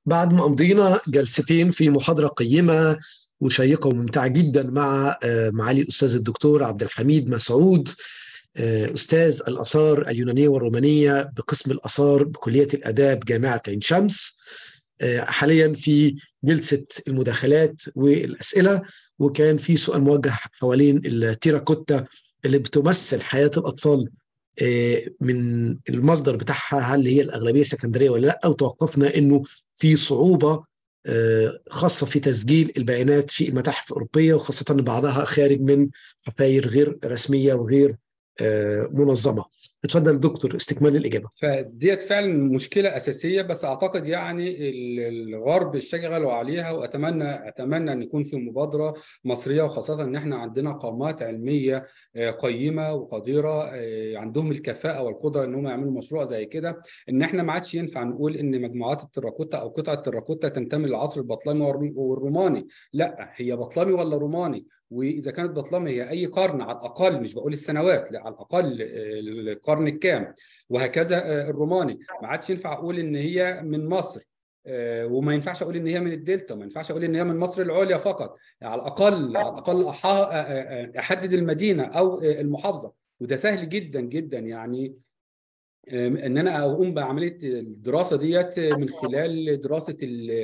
بعد ما أمضينا جلستين في محاضرة قيمة وشيقة وممتعة جدا مع معالي الأستاذ الدكتور عبد الحميد مسعود أستاذ الآثار اليونانية والرومانية بقسم الآثار بكلية الآداب جامعة عين شمس حاليا في جلسة المداخلات والأسئلة وكان في سؤال موجه حوالين التيراكوتا اللي بتمثل حياة الأطفال من المصدر بتاعها هل هي الأغلبية سكندرية ولا لا وتوقفنا أنه في صعوبة خاصة في تسجيل البيانات في المتاحف الأوروبية وخاصة أن بعضها خارج من حفاير غير رسمية وغير منظمة اتفضل دكتور استكمال الإجابة فديت فعلا مشكلة أساسية بس أعتقد يعني الغرب اشتغلوا عليها وأتمنى أتمنى أن يكون في مبادرة مصرية وخاصة أن احنا عندنا قامات علمية قيمة وقديرة عندهم الكفاءة والقدرة أنهم يعملوا مشروع زي كده إن احنا ما عادش ينفع نقول إن مجموعات التراكوتا أو قطع التراكوتا تنتمي للعصر البطلمي والروماني لا هي بطلمي ولا روماني واذا كانت بطلمي هي اي قرن على الاقل مش بقول السنوات لا على الاقل القرن الكام وهكذا الروماني ما عادش ينفع اقول ان هي من مصر وما ينفعش اقول ان هي من الدلتا وما ينفعش اقول ان هي من مصر العليا فقط على الاقل على الاقل احدد المدينه او المحافظه وده سهل جدا جدا يعني ان انا اقوم بعمليه الدراسه ديت من خلال دراسه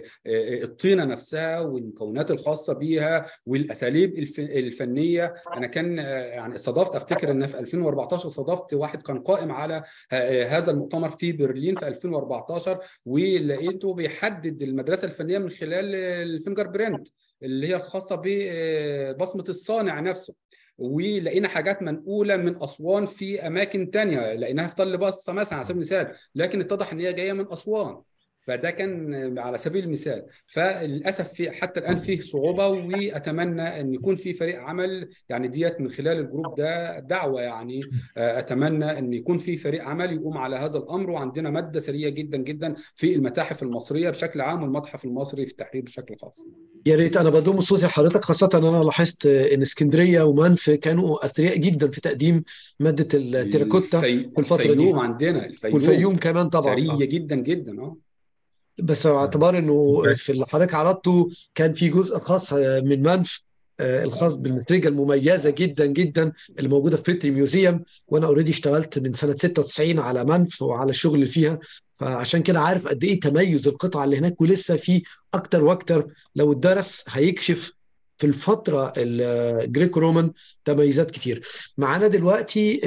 الطينه نفسها والمكونات الخاصه بيها والاساليب الفنيه انا كان يعني استضفت افتكر ان في 2014 استضفت واحد كان قائم على هذا المؤتمر في برلين في 2014 ولقيته بيحدد المدرسه الفنيه من خلال الفينجر برينت اللي هي الخاصه ببصمه الصانع نفسه ولقينا حاجات منقوله من اسوان في اماكن تانية لقيناها في طل بصه مثلا على سبيل المثال لكن اتضح ان هي جايه من اسوان فده كان على سبيل المثال فللاسف في حتى الان فيه صعوبه واتمنى ان يكون في فريق عمل يعني ديت من خلال الجروب ده دعوه يعني اتمنى ان يكون في فريق عمل يقوم على هذا الامر وعندنا ماده سريه جدا جدا في المتاحف المصريه بشكل عام والمتحف المصري في التحرير بشكل خاص. يا ريت انا بضم صوتي لحضرتك خاصه ان انا لاحظت ان اسكندريه ومنف كانوا اثرياء جدا في تقديم ماده التيراكوتا في الفتره دي. الفيوم عندنا الفيوم والفيوم كمان طبعا سريه جدا جدا اه بس باعتبار انه في اللي حضرتك عرضته كان في جزء خاص من منف الخاص بالمترجه المميزه جدا جدا اللي موجوده في بيتري ميوزيوم وانا اوريدي اشتغلت من سنه 96 على منف وعلى الشغل اللي فيها فعشان كده عارف قد ايه تميز القطعه اللي هناك ولسه في اكتر واكتر لو اتدرس هيكشف في الفتره الجريكو رومان تميزات كتير معانا دلوقتي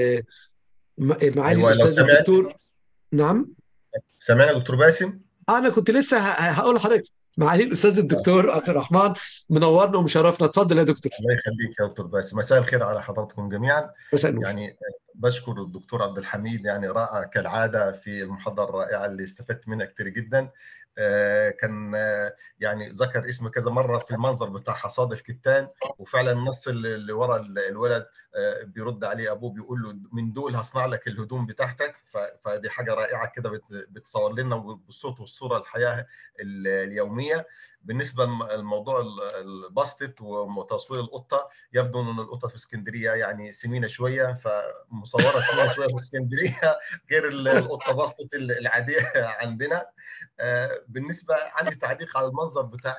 معالي أيوة الاستاذ الدكتور نعم سامعنا دكتور باسم انا كنت لسه هقول لحضرتك معالي الاستاذ الدكتور عبد الرحمن منورنا ومشرفنا اتفضل يا دكتور الله يخليك يا دكتور باسم مساء الخير على حضراتكم جميعا مساء النور يعني بشكر الدكتور عبد الحميد يعني رائع كالعاده في المحاضره الرائعه اللي استفدت منها كثير جدا كان يعني ذكر اسمه كذا مره في المنظر بتاع حصاد الكتان وفعلا النص اللي ورا الولد بيرد عليه ابوه بيقول له من دول هصنع لك الهدوم بتاعتك فدي حاجه رائعه كده بتصور لنا بالصوت والصوره الحياه اليوميه بالنسبه لموضوع الباستت وتصوير القطه يبدو ان القطه في اسكندريه يعني سمينه شويه فمصوره سمينه شويه في اسكندريه غير القطه باستت العاديه عندنا بالنسبه عندي تعليق على المنظر بتاع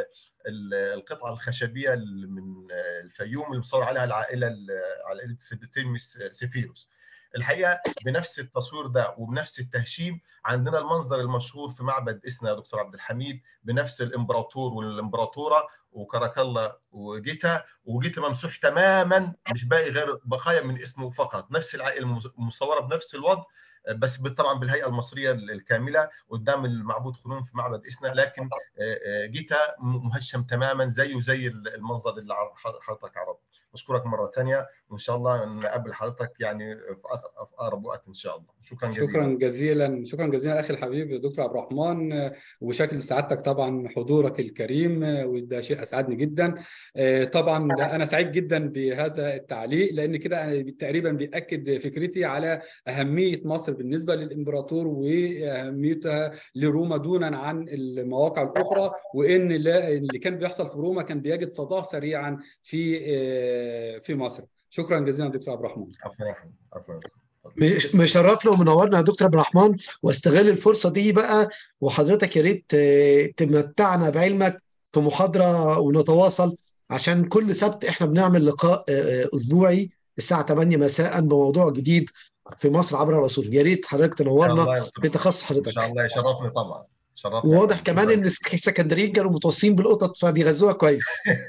القطعه الخشبيه من الفيوم اللي مصور عليها العائله عائله سيبتيميس سيفيروس الحقيقه بنفس التصوير ده وبنفس التهشيم عندنا المنظر المشهور في معبد اسنا يا دكتور عبد الحميد بنفس الامبراطور والامبراطوره وكراكلا وجيتا وجيتا ممسوح تماما مش باقي غير بقايا من اسمه فقط نفس العائله مصوره بنفس الوضع بس طبعا بالهيئه المصريه الكامله قدام المعبود خنوم في معبد اسنا لكن جيتا مهشم تماما زيه زي المنظر اللي حضرتك عرضته بشكرك مره ثانيه وان شاء الله نقابل حضرتك يعني في اقرب وقت ان شاء الله شكرا جزيلا شكرا جزيلا شكرا جزيلا اخي الحبيب دكتور عبد الرحمن وشكل سعادتك طبعا حضورك الكريم وده شيء اسعدني جدا طبعا انا سعيد جدا بهذا التعليق لان كده تقريبا بياكد فكرتي على اهميه مصر بالنسبه للامبراطور واهميتها لروما دونا عن المواقع الاخرى وان اللي كان بيحصل في روما كان بيجد صداه سريعا في في مصر شكرا جزيلا دكتور عبد الرحمن عفوا عفوا مشرفنا ومنورنا يا دكتور عبد الرحمن واستغل الفرصه دي بقى وحضرتك يا ريت تمتعنا بعلمك في محاضره ونتواصل عشان كل سبت احنا بنعمل لقاء اسبوعي الساعه 8 مساء بموضوع جديد في مصر عبر الرسول يا ريت حضرتك تنورنا في تخصص حضرتك ان شاء الله يشرفني طبعا شرفني وواضح كمان ان السكندريين كانوا متوصين بالقطط فبيغذوها كويس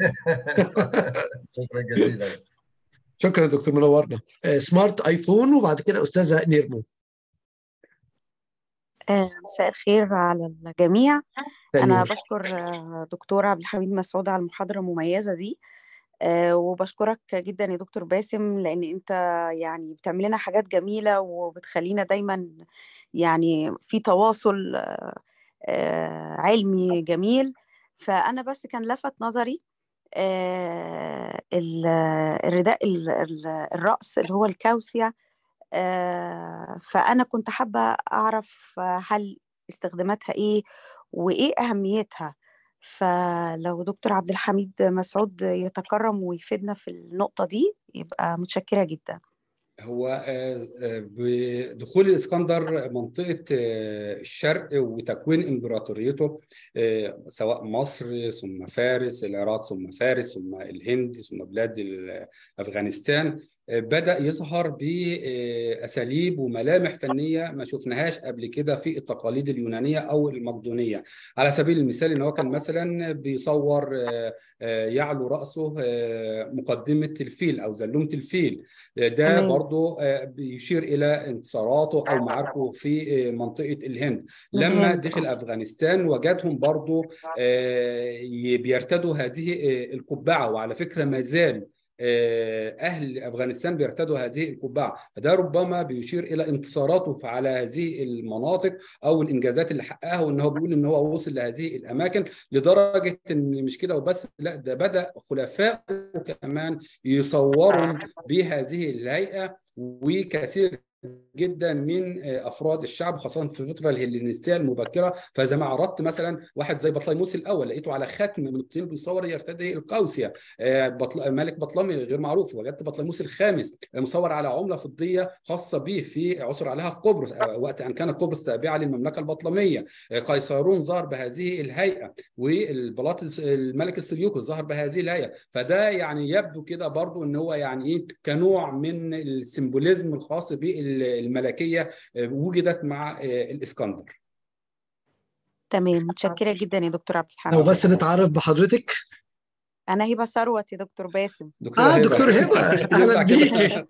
شكرا جزيلا شكرا يا دكتور منورنا سمارت ايفون وبعد كده استاذه نيرمو مساء الخير على الجميع انا بشكر دكتور عبد الحميد مسعود على المحاضره المميزه دي وبشكرك جدا يا دكتور باسم لان انت يعني بتعمل لنا حاجات جميله وبتخلينا دايما يعني في تواصل علمي جميل فانا بس كان لفت نظري الرداء الراس اللي هو الكاوسيا فانا كنت حابه اعرف هل استخداماتها ايه وايه اهميتها فلو دكتور عبد الحميد مسعود يتكرم ويفيدنا في النقطه دي يبقى متشكره جدا هو بدخول الاسكندر منطقه الشرق وتكوين امبراطوريته سواء مصر ثم فارس العراق ثم فارس ثم الهند ثم بلاد افغانستان بدا يظهر باساليب وملامح فنيه ما شفناهاش قبل كده في التقاليد اليونانيه او المقدونيه على سبيل المثال ان هو كان مثلا بيصور يعلو راسه مقدمه الفيل او زلومه الفيل ده برضه بيشير الى انتصاراته او معاركه في منطقه الهند لما دخل افغانستان وجدهم برضه بيرتدوا هذه القبعه وعلى فكره ما زال اهل افغانستان بيرتدوا هذه القبعه فده ربما بيشير الى انتصاراته على هذه المناطق او الانجازات اللي حققها وان هو بيقول ان هو وصل لهذه الاماكن لدرجه ان مش كده وبس لا ده بدا خلفائه كمان يصوروا بهذه الهيئه وكثير جدا من افراد الشعب خاصه في الفتره الهلينستيه المبكره فزي ما عرضت مثلا واحد زي بطليموس الاول لقيته على ختم من الطين بيصور يرتدي القوسيه بطل... ملك بطلمي غير معروف وجدت بطليموس الخامس مصور على عمله فضيه خاصه به في عثر عليها في قبرص وقت ان كانت قبرص تابعه للمملكه البطلميه قيصرون ظهر بهذه الهيئه والبلاط الملك السليوكي ظهر بهذه الهيئه فده يعني يبدو كده برضو ان هو يعني ايه كنوع من السيمبوليزم الخاص به الملكيه وجدت مع الاسكندر تمام متشكره جدا يا دكتور عبد الحميد لو بس نتعرف بحضرتك انا هبه ثروت يا دكتور باسم دكتور اه دكتور هبه اهلا بيكي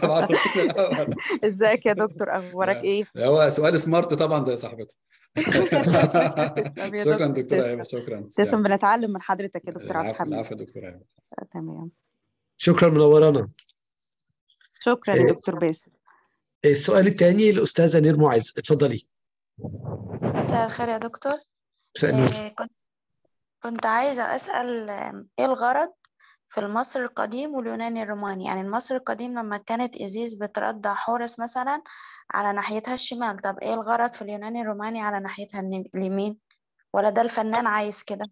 ازيك يا دكتور اخبارك ايه هو سؤال سمارت طبعا زي صاحبته شكرا دكتور هبه شكرا تسلم بنتعلم من حضرتك يا دكتور عبد الحميد العفو دكتور هبه تمام شكرا منورانا شكرا يا دكتور باسم السؤال الثاني الاستاذه نير معز اتفضلي مساء الخير يا دكتور مساء النور كنت كنت عايزة أسأل إيه الغرض في المصري القديم واليوناني الروماني يعني المصري القديم لما كانت إزيز بتردع حورس مثلا على ناحيتها الشمال طب إيه الغرض في اليوناني الروماني على ناحيتها اليمين ولا ده الفنان عايز كده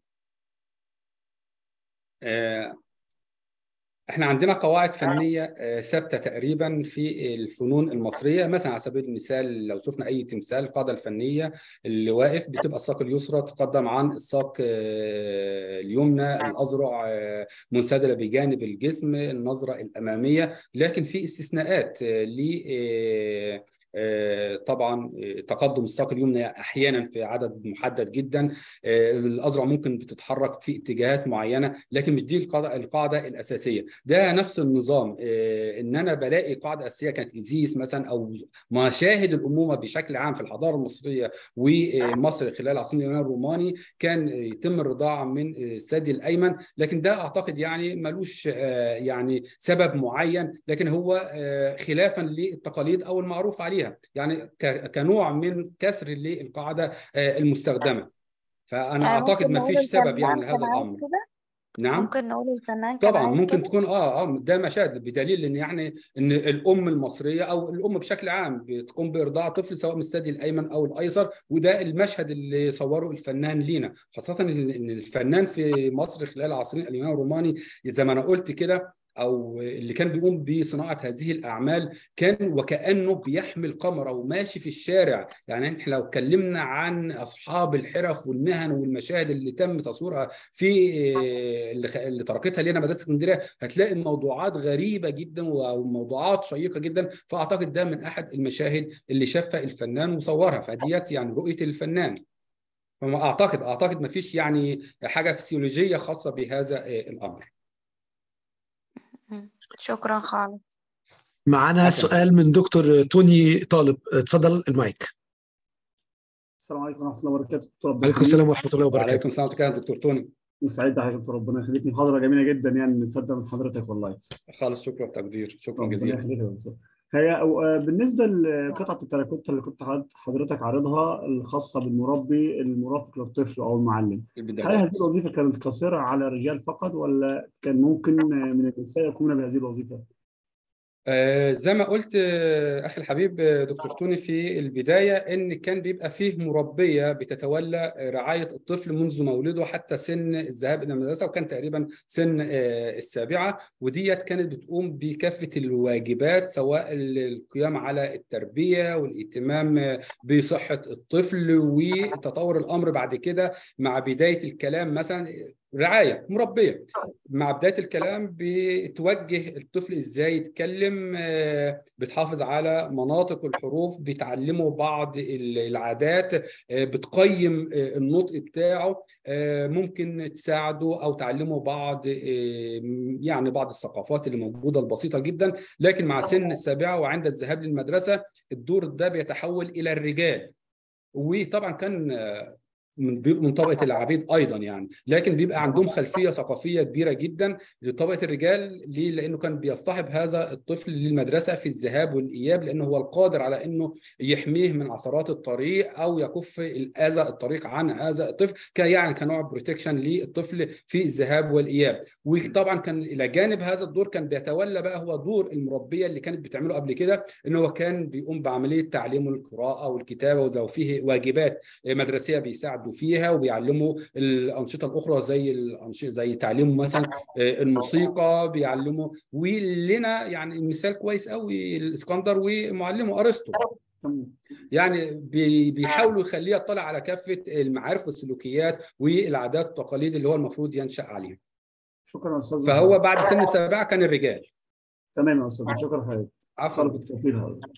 آه احنا عندنا قواعد فنيه ثابته تقريبا في الفنون المصريه مثلا على سبيل المثال لو شفنا اي تمثال القاعده الفنيه اللي واقف بتبقى الساق اليسرى تقدم عن الساق اليمنى الاذرع منسدله بجانب الجسم النظره الاماميه لكن في استثناءات ل طبعا تقدم الساق اليمنى احيانا في عدد محدد جدا الاذرع ممكن بتتحرك في اتجاهات معينه لكن مش دي القاعده القاعده الاساسيه ده نفس النظام ان انا بلاقي قاعده اساسيه كانت ازيس مثلا او مشاهد الامومه بشكل عام في الحضاره المصريه ومصر خلال عصر اليونان الروماني كان يتم الرضاعه من الثدي الايمن لكن ده اعتقد يعني ملوش يعني سبب معين لكن هو خلافا للتقاليد او المعروف عليه عليها يعني كنوع من كسر للقاعده المستخدمه فانا اعتقد ما فيش سبب يعني لهذا الامر نعم ممكن نقول الفنان طبعا ممكن كده؟ تكون اه اه ده مشاهد بدليل ان يعني ان الام المصريه او الام بشكل عام بتقوم بارضاع طفل سواء من الثدي الايمن او الايسر وده المشهد اللي صوره الفنان لينا خاصه ان الفنان في مصر خلال عصرين اليونان الروماني زي ما انا قلت كده او اللي كان بيقوم بصناعه هذه الاعمال كان وكانه بيحمل قمره وماشي في الشارع يعني احنا لو اتكلمنا عن اصحاب الحرف والمهن والمشاهد اللي تم تصويرها في اللي تركتها لنا مدرسه اسكندريه هتلاقي موضوعات غريبه جدا وموضوعات شيقه جدا فاعتقد ده من احد المشاهد اللي شافها الفنان وصورها فديت يعني رؤيه الفنان فما اعتقد اعتقد ما فيش يعني حاجه فسيولوجيه خاصه بهذا الامر شكرا خالص معانا سؤال من دكتور توني طالب اتفضل المايك السلام عليكم ورحمه الله وبركاته دكتور عبد وعليكم السلام ورحمه الله وبركاته وعليكم السلام ورحمه الله دكتور توني سعيد بحضرتك ربنا يخليك محاضره جميله جدا يعني نصدق من حضرتك والله خالص شكرا تقدير شكرا ربنا جزيلا يخليك يا دكتور هي أو- بالنسبه لقطعه التراكوتا اللي كنت حضرتك- حضرتك عارضها الخاصه بالمربي المرافق للطفل او المعلم هل البداية هذه الوظيفه كانت قاصره على الرجال فقط ولا كان ممكن من النساء يقومون بهذه الوظيفه؟ آه، زي ما قلت آه، اخي الحبيب آه، دكتور توني في البدايه ان كان بيبقى فيه مربيه بتتولى آه، رعايه الطفل منذ مولده حتى سن الذهاب الى المدرسه وكان تقريبا سن آه، السابعه وديت كانت بتقوم بكافه الواجبات سواء ال- القيام على التربيه والاهتمام آه، بصحه الطفل وتطور الامر بعد كده مع بدايه الكلام مثلا رعايه مربيه مع بدايه الكلام بتوجه الطفل ازاي يتكلم آه، بتحافظ على مناطق الحروف بتعلمه بعض ال- العادات آه، بتقيم آه، النطق بتاعه آه، ممكن تساعده او تعلمه بعض آه، يعني بعض الثقافات اللي موجوده البسيطه جدا لكن مع سن السابعه وعند الذهاب للمدرسه الدور ده بيتحول الى الرجال وطبعا كان آه، من بيبقوا من طبقه العبيد ايضا يعني لكن بيبقى عندهم خلفيه ثقافيه كبيره جدا لطبقه الرجال ليه؟ لانه كان بيصطحب هذا الطفل للمدرسه في الذهاب والاياب لانه هو القادر على انه يحميه من عثرات الطريق او يكف الاذى الطريق عن هذا الطفل كان يعني كنوع بروتكشن للطفل في الذهاب والاياب وطبعا كان الى جانب هذا الدور كان بيتولى بقى هو دور المربيه اللي كانت بتعمله قبل كده ان هو كان بيقوم بعمليه تعليمه القراءه والكتابه ولو فيه واجبات مدرسيه بيساعدوا فيها وبيعلموا الانشطه الاخرى زي الانشطه زي تعليمه مثلا الموسيقى بيعلموا ولنا يعني مثال كويس قوي الاسكندر ومعلمه ارسطو يعني بي- بيحاولوا يخليه يطلع على كافه المعارف والسلوكيات والعادات والتقاليد اللي هو المفروض ينشا عليها شكرا يا استاذ فهو بعد سن السابعه كان الرجال تمام يا استاذ شكرا حضرتك عفوا طلب التوفيق حضرتك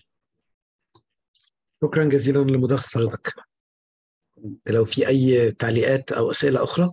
شكرا جزيلا لمداخله حضرتك لو في اي تعليقات او اسئله اخرى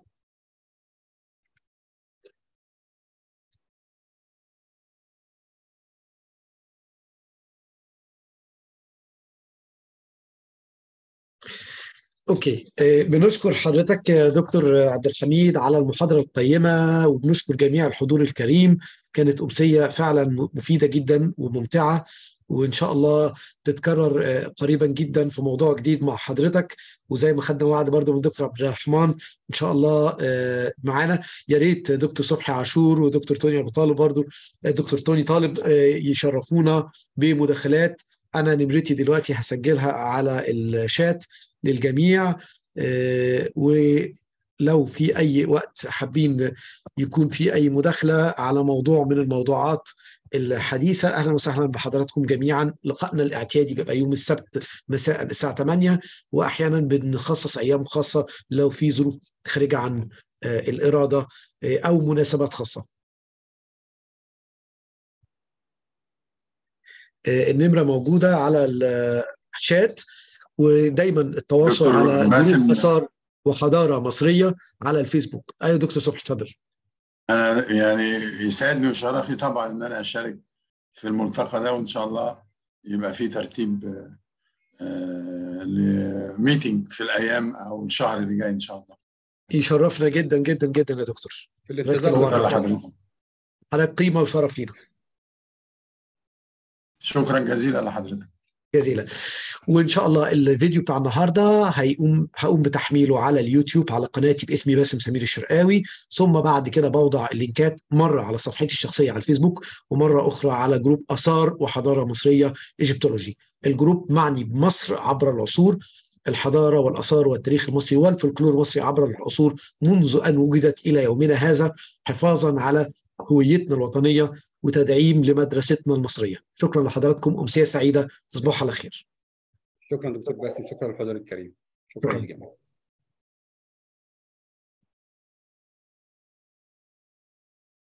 اوكي آه، بنشكر حضرتك يا دكتور عبد الحميد على المحاضره القيمه وبنشكر جميع الحضور الكريم كانت امسيه فعلا مفيده جدا وممتعه وان شاء الله تتكرر آه، قريبا جدا في موضوع جديد مع حضرتك وزي ما خدنا وعد برضو من دكتور عبد الرحمن ان شاء الله آه، معانا يا ريت دكتور صبحي عاشور ودكتور توني ابو طالب برضو آه، دكتور توني طالب آه، يشرفونا بمداخلات انا نمرتي دلوقتي هسجلها على الشات للجميع آه، ولو في اي وقت حابين يكون في اي مداخله على موضوع من الموضوعات الحديثه اهلا وسهلا بحضراتكم جميعا لقائنا الاعتيادي بيبقى يوم السبت مساء الساعه 8 واحيانا بنخصص ايام خاصه لو في ظروف خارجه عن آه، الاراده آه، او مناسبات خاصه آه، النمره موجوده على الشات ودايما التواصل دكتور على باسم. جروب اثار وحضاره مصريه على الفيسبوك ايوه دكتور صبحي اتفضل انا يعني يسعدني وشرفي طبعا ان انا اشارك في الملتقى ده وان شاء الله يبقى في ترتيب آه، لميتنج في الايام او الشهر اللي جاي ان شاء الله يشرفنا جدا جدا جدا يا دكتور في ركز الانتظار الورق. شكرا والتوفيق. لحضرتك على قيمه وشرف لينا شكرا جزيلا لحضرتك جزيلا وان شاء الله الفيديو بتاع النهارده هيقوم هقوم بتحميله على اليوتيوب على قناتي باسمي باسم سمير الشرقاوي ثم بعد كده بوضع اللينكات مره على صفحتي الشخصيه على الفيسبوك ومره اخرى على جروب اثار وحضاره مصريه ايجيبتولوجي الجروب معني بمصر عبر العصور الحضاره والاثار والتاريخ المصري والفلكلور المصري عبر العصور منذ ان وجدت الى يومنا هذا حفاظا على هويتنا الوطنيه وتدعيم لمدرستنا المصريه شكرا لحضراتكم امسيه سعيده تصبحوا على خير شكرا دكتور باسم شكرا للحضور الكريم شكرا للجميع